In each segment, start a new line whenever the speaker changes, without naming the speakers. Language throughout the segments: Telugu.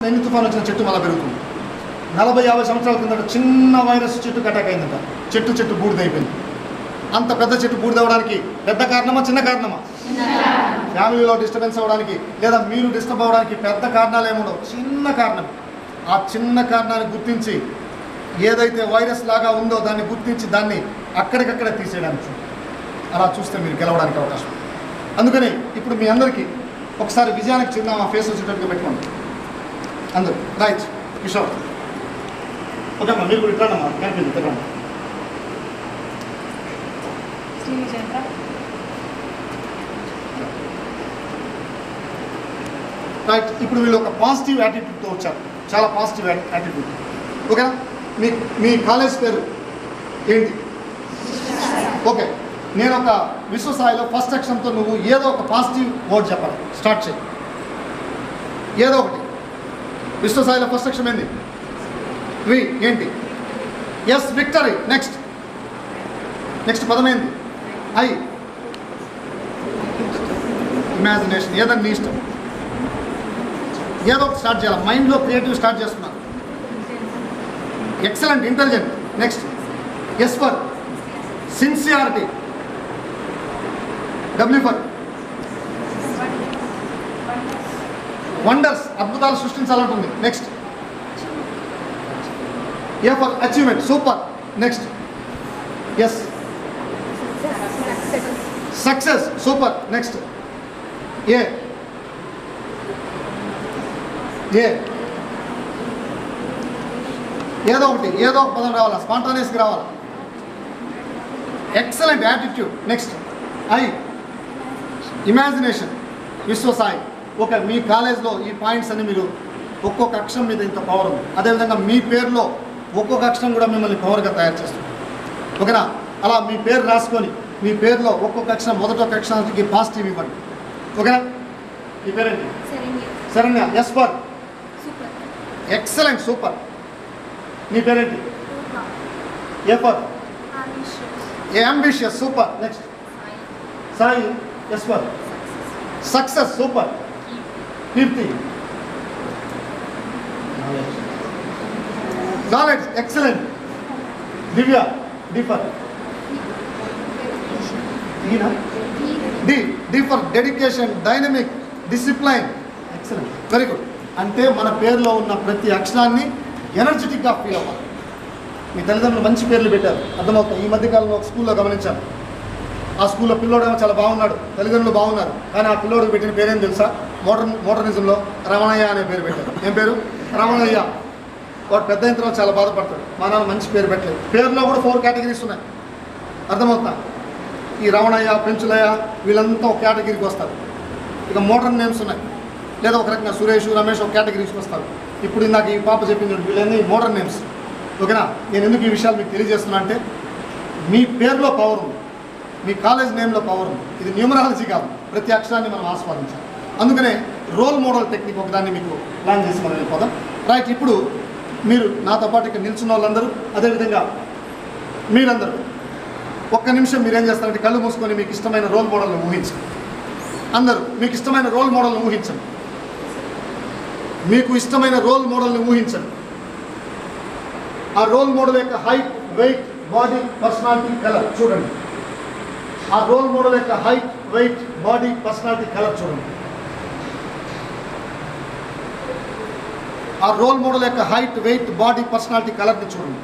పెను తుఫాన్ వచ్చిన చెట్టు మళ్ళీ పెరుగుతుంది నలభై యాభై సంవత్సరాల కిందట చిన్న వైరస్ చెట్టుకు అటాక్ అయిందంట చెట్టు చెట్టు బూడిదైపోయింది అంత పెద్ద చెట్టు బూడిదవడానికి పెద్ద కారణమా చిన్న కారణమా ఫ్యామిలీలో డిస్టర్బెన్స్ అవ్వడానికి లేదా మీరు డిస్టర్బ్ అవ్వడానికి పెద్ద కారణాలు ఏముండవు చిన్న కారణం ఆ చిన్న కారణాన్ని గుర్తించి ఏదైతే వైరస్ లాగా ఉందో దాన్ని గుర్తించి దాన్ని అక్కడికక్కడ తీసేయడానికి చూడండి. అలా చూస్తే మీరు గెలవడానికి అవకాశం ఉంది. అందుకని ఇప్పుడు మీ అందరికీ ఒకసారి విజయానికి చిన్న మా ఫేస్ వచ్చేటట్టుగా పెట్టుకోండి అందరూ రైట్ కిషోర్ ఓకే అమ్మా మీరు కూడా ఇట్లా అమ్మా కనిపించింది తిరగండి రైట్ ఇప్పుడు వీళ్ళు ఒక పాజిటివ్ యాటిట్యూడ్తో వచ్చారు చాలా పాజిటివ్ యాటిట్యూడ్ ఓకేనా మీ మీ కాలేజ్ పేరు ఏంటి ఓకే నేను ఒక విశ్వసాయిలో ఫస్ట్ అక్షరంతో నువ్వు ఏదో ఒక పాజిటివ్ వర్డ్ చెప్పాలి స్టార్ట్ చేయి ఏదో ఒకటి విశ్వసాయిలో ఫస్ట్ అక్షరం ఏంది వి ఏంటి ఎస్ విక్టరీ నెక్స్ట్ నెక్స్ట్ పదం ఏంది ఐ ఇమాజినేషన్ ఏదన్నా నీ ఇష్టం ఏదో ఒకటి స్టార్ట్ చేయాలి మైండ్లో క్రియేటివ్ స్టార్ట్ చేస్తున్నాను excellent intelligent next S for sincerity W for wonders అద్భుతాలు సృష్టించాలంటుంది next A for achievement super next S success super next A A ఏదో ఒకటి ఏదో ఒక పదం రావాలా స్పాంటానియస్కి రావాలా excellent attitude next I imagination Vishwasai okay మీ కాలేజ్లో ఈ పాయింట్స్ అన్ని మీరు ఒక్కొక్క అక్షరం మీద ఇంత పవర్ ఉంది అదేవిధంగా మీ పేరులో ఒక్కొక్క అక్షరం కూడా మిమ్మల్ని పవర్గా తయారు చేస్తుంది ఓకేనా అలా మీ పేరు రాసుకొని మీ పేరులో ఒక్కొక్క అక్షరం మొదటి ఒక అక్షరానికి పాజిటివ్ ఇవ్వండి ఓకేనా మీ పేరేంటి Sharanya S for excellent super నీ పేరేంటి A for A ambitious super next Sai S for success super Keerthi knowledge excellent Divya D for D D for dedication dynamic discipline excellent very good అంటే మన పేరులో ఉన్న ప్రతి అక్షరాన్ని ఎనర్జెటిక్గా ఫీల్ అవ్వాలి మీ తల్లిదండ్రులు మంచి పేర్లు పెట్టారు అర్థమవుతుంది ఈ మధ్యకాలంలో ఒక స్కూల్లో గమనించాను ఆ స్కూల్లో పిల్లోడేమో చాలా బాగున్నాడు తల్లిదండ్రులు బాగున్నారు కానీ ఆ పిల్లోడికి పెట్టిన పేరేం తెలుసా మోడర్న్ మోడర్నిజంలో రమణయ్య అనే పేరు పెట్టారు ఏం పేరు రమణయ్య వాడు పెద్ద అయిన తర్వాత చాలా బాధపడతాడు మా నాన్న మంచి పేరు పెట్టలేదు పేరులో కూడా ఫోర్ కేటగిరీస్ ఉన్నాయి అర్థమవుతా ఈ రమణయ్య పెంచులయ్య వీళ్ళంతా ఒక కేటగిరీకి వస్తారు ఇక మోడర్న్ నేమ్స్ ఉన్నాయి లేదా ఒక రకంగా సురేష్ రమేష్ ఒక కేటగిరీకి వస్తారు ఇప్పుడు ఇందాక ఈ పాప చెప్పింది వీళ్ళన్నీ మోడర్న్ నేమ్స్ ఓకేనా నేను ఎందుకు ఈ విషయాలు మీకు తెలియజేస్తున్నా అంటే మీ పేరులో పవర్ ఉంది మీ కాలేజ్ నేమ్లో పవర్ ఉంది ఇది న్యూమరాలజీ కాదు ప్రతి అక్షరాన్ని మనం ఆస్వాదించాలి అందుకనే రోల్ మోడల్ టెక్నిక్ ఒకదాన్ని మీకు ప్లాన్ చేసి మనం వెళ్ళిపోదాం రైట్ ఇప్పుడు మీరు నాతో పాటు ఇక్కడ నిల్చున్న వాళ్ళందరూ అదేవిధంగా మీరందరూ ఒక్క నిమిషం మీరు ఏం చేస్తారంటే కళ్ళు మూసుకొని మీకు ఇష్టమైన రోల్ మోడల్ని ఊహించండి అందరూ మీకు ఇష్టమైన రోల్ మోడల్ని ఊహించండి మీకు ఇష్టమైన రోల్ మోడల్ని ఊహించండి ఆ రోల్ మోడల్ యొక్క height weight body personality colour చూడండి ఆ రోల్ మోడల్ యొక్క height weight body personality colour చూడండి ఆ రోల్ మోడల్ యొక్క హైట్ వెయిట్ బాడీ పర్సనాలిటీ కలర్ని చూడండి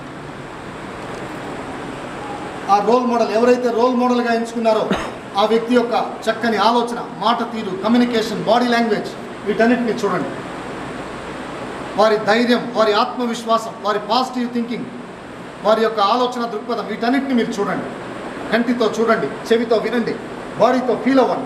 ఆ రోల్ మోడల్ ఎవరైతే రోల్ మోడల్గా ఎంచుకున్నారో ఆ వ్యక్తి యొక్క చక్కని ఆలోచన మాట తీరు కమ్యూనికేషన్ బాడీ లాంగ్వేజ్ వీటన్నిటిని చూడండి వారి ధైర్యం వారి ఆత్మవిశ్వాసం వారి పాజిటివ్ థింకింగ్ వారి యొక్క ఆలోచన దృక్పథం వీటన్నిటిని మీరు చూడండి కంటితో చూడండి చెవితో వినండి బాడీతో ఫీల్ అవ్వండి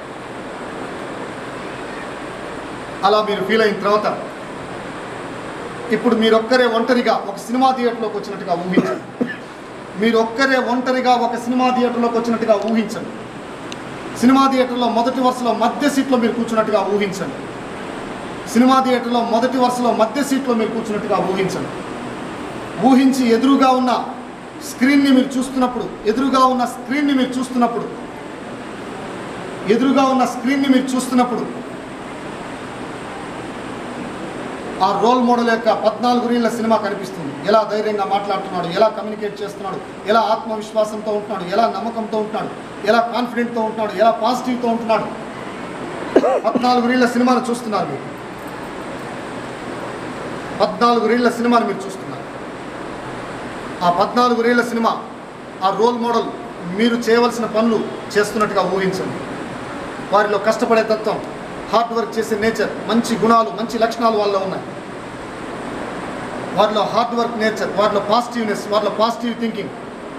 అలా మీరు ఫీల్ అయిన తర్వాత ఇప్పుడు మీరొక్కరే ఒంటరిగా ఒక సినిమా థియేటర్లోకి వచ్చినట్టుగా ఊహించండి మీరు ఒక్కరే ఒంటరిగా ఒక సినిమా థియేటర్లోకి వచ్చినట్టుగా ఊహించండి సినిమా థియేటర్లో మొదటి వరుసలో మధ్య సీట్లో మీరు కూర్చున్నట్టుగా ఊహించండి సినిమా థియేటర్లో మొదటి వరుసలో మధ్య సీట్లో మీరు కూర్చున్నట్టుగా ఊహించండి ఊహించి ఎదురుగా ఉన్న స్క్రీన్ని మీరు చూస్తున్నప్పుడు ఎదురుగా ఉన్న స్క్రీన్ని మీరు చూస్తున్నప్పుడు ఎదురుగా ఉన్న స్క్రీన్ని మీరు చూస్తున్నప్పుడు ఆ రోల్ మోడల్ యొక్క పద్నాలుగు రీళ్ళ సినిమా కనిపిస్తుంది ఎలా ధైర్యంగా మాట్లాడుతున్నాడు ఎలా కమ్యూనికేట్ చేస్తున్నాడు ఎలా ఆత్మవిశ్వాసంతో ఉంటున్నాడు ఎలా నమ్మకంతో ఉంటున్నాడు ఎలా కాన్ఫిడెంట్తో ఉంటున్నాడు ఎలా పాజిటివ్తో ఉంటున్నాడు పద్నాలుగు రీళ్ళ సినిమాను చూస్తున్నారు మీరు పద్నాలుగు రీళ్ళ సినిమాను మీరు చూస్తున్నారు ఆ పద్నాలుగు రీళ్ళ సినిమా ఆ రోల్ మోడల్ మీరు చేయవలసిన పనులు చేస్తున్నట్టుగా ఊహించండి వారిలో కష్టపడే తత్వం హార్డ్ వర్క్ చేసే నేచర్ మంచి గుణాలు మంచి లక్షణాలు వాళ్ళలో ఉన్నాయి వారిలో హార్డ్ వర్క్ నేచర్ వారిలో పాజిటివ్నెస్ వారిలో పాజిటివ్ థింకింగ్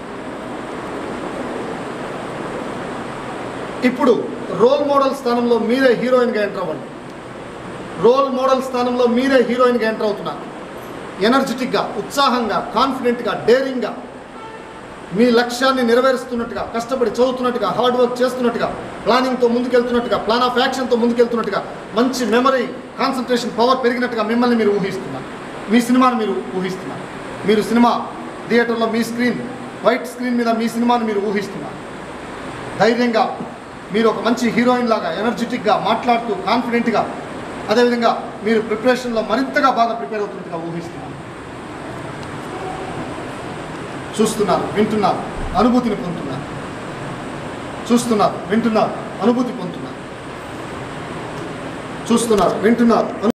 ఇప్పుడు రోల్ మోడల్ స్థానంలో మీరే హీరోయిన్గా ఎంటర్ అవ్వండి రోల్ మోడల్ స్థానంలో మీరే హీరోయిన్గా ఎంటర్ అవుతున్నారు ఎనర్జెటిక్గా ఉత్సాహంగా కాన్ఫిడెంట్గా డేరింగ్గా మీ లక్ష్యాన్ని నెరవేరుస్తున్నట్టుగా కష్టపడి చదువుతున్నట్టుగా హార్డ్ వర్క్ చేస్తున్నట్టుగా ప్లానింగ్తో ముందుకెళ్తున్నట్టుగా ప్లాన్ ఆఫ్ యాక్షన్తో ముందుకెళ్తున్నట్టుగా మంచి మెమరీ కాన్సన్ట్రేషన్ పవర్ పెరిగినట్టుగా మిమ్మల్ని మీరు ఊహిస్తున్నారు మీ సినిమాను మీరు ఊహిస్తున్నారు మీరు సినిమా థియేటర్లో మీ స్క్రీన్ వైట్ స్క్రీన్ మీద మీ సినిమాను మీరు ఊహిస్తున్నారు ధైర్యంగా మీరు ఒక మంచి హీరోయిన్ లాగా ఎనర్జెటిక్గా మాట్లాడుతూ కాన్ఫిడెంట్గా అదేవిధంగా మీరు ప్రిపరేషన్లో మరింతగా బాగా ప్రిపేర్ అవుతున్నట్టుగా ఊహిస్తున్నారు చూస్తున్నారు వింటున్నారు అనుభూతిని పొందుతున్నారు చూస్తున్నారు వింటున్నారు అనుభూతి పొందుతున్నారు చూస్తున్నారు వింటున్నారు అను-